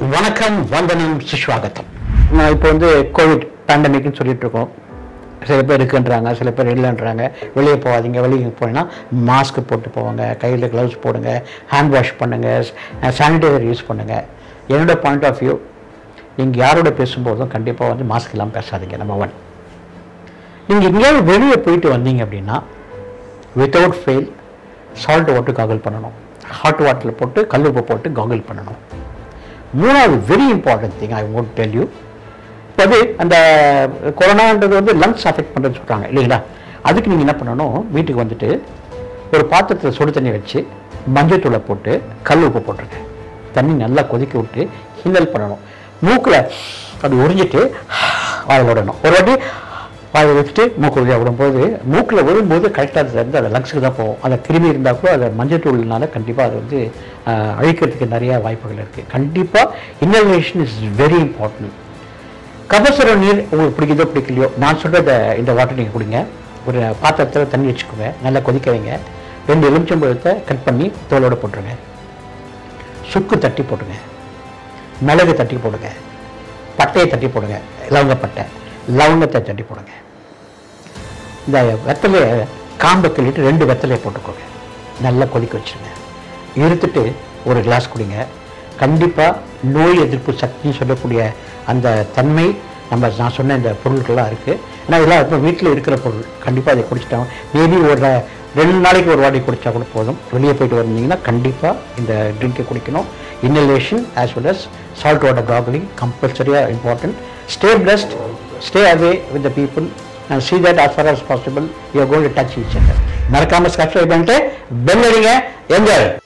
வணக்கம் வந்தனம் சுஸ்வாகத்தம் நான் இப்போ வந்து கோவிட் பேண்டமிக்னு சொல்லிட்டு இருக்கோம் சில பேர் இருக்குன்றாங்க சில பேர் இல்லைன்றாங்க வெளியே போகாதீங்க வெளியே போனீங்கன்னா மாஸ்க் போட்டு போவாங்க கையில் க்ளவுஸ் போடுங்க ஹேண்ட் வாஷ் பண்ணுங்கள் சானிடைசர் யூஸ் பண்ணுங்கள் என்னோட பாயிண்ட் ஆஃப் வியூ நீங்கள் யாரோட பேசும்போதும் கண்டிப்பாக வந்து மாஸ்க் இல்லாமல் பேசாதீங்க நம்ம ஒன் நீங்கள் எங்கேயாவது வெளியே போயிட்டு வந்தீங்க அப்படின்னா without fail salt water gargle பண்ணணும் ஹாட் வாட்டரில் போட்டு கல் உப்பு போட்டு காகல் பண்ணணும் மூணாவது very important thing I won't tell you இப்போ வந்து அந்த கொரோனான்றது வந்து லங்ஸ் அஃபெக்ட் பண்ணுறதுன்னு சொல்கிறாங்க இல்லைங்களா அதுக்கு நீங்கள் என்ன பண்ணணும் வீட்டுக்கு வந்துட்டு ஒரு பாத்திரத்தில் சுடு தண்ணி வச்சு மஞ்சத்தூளை போட்டு கல் உப்பு போட்டுருங்க தண்ணி நல்லா கொதிக்க விட்டு ஹின்னல் பண்ணணும் மூக்கில் அது உறிஞ்சிட்டு வாயில் விடணும் ஒரு வாட்டி வாயை வச்சுட்டு மூக்கு வழியாக விடும்போது மூக்கில் விடும்போது கரெக்டாக வந்து அது லங்ஸுக்கு தான் போகும் அந்த கிருமி இருந்தால் கூட அதை மஞ்சத்தூள்னால கண்டிப்பாக அது வந்து ஆஹ், அழிக்கிறதுக்கு நிறைய வாய்ப்புகள் இருக்குது கண்டிப்பாக இன்னல்வேஷன் இஸ் வெரி இம்பார்ட்டன்ட் கபசுர நீர் உங்களுக்கு பிடிக்குதோ பிடிக்கலையோ நான் சொல்கிற இந்த இந்த வாட்டர் நீங்கள் குடிங்க ஒரு பாத்திரத்தில் தண்ணி வச்சுக்கோங்க நல்லா கொதிக்க வைங்க ரெண்டு எலுமிச்சம்பழத்தை கட் பண்ணி தோலோட போட்டுருங்க சுக்கு தட்டி போட்டுங்க மிளகு தட்டி போடுங்க பட்டையை தட்டி போடுங்க லவங்கப்பட்டை லவங்கத்தை தட்டி போடுங்க இந்த வெத்தலையை காம்பை கிள்ளிட்டு ரெண்டு வெத்தலையை போட்டுக்கோங்க நல்லா கொதிக்க வச்சுருங்க இருத்துட்டு ஒரு கிளாஸ் குடிங்க கண்டிப்பாக நோய் எதிர்ப்பு சக்தின்னு சொல்லக்கூடிய அந்த தன்மை நம்ம நான் சொன்ன இந்த பொருட்கள்லாம் இருக்குது ஏன்னா இதெல்லாம் இப்போ வீட்டில் இருக்கிற பொருள் கண்டிப்பாக அதை குடிச்சிட்டாங்க மேபி ஒரு ரெண்டு நாளைக்கு ஒரு வாட்டி குடித்தா கூட போதும் வெளியே போயிட்டு வந்தீங்கன்னா கண்டிப்பாக இந்த ட்ரிங்கை குடிக்கணும் inhalation as well as salt water gargling கம்பல்சரியாக important stay blessed stay away with the people and see that as far as possible you are going to touch each other மறக்காம சப்ஸ்கிரைப் பண்ணிட்டு பெல் அடிங்க எங்க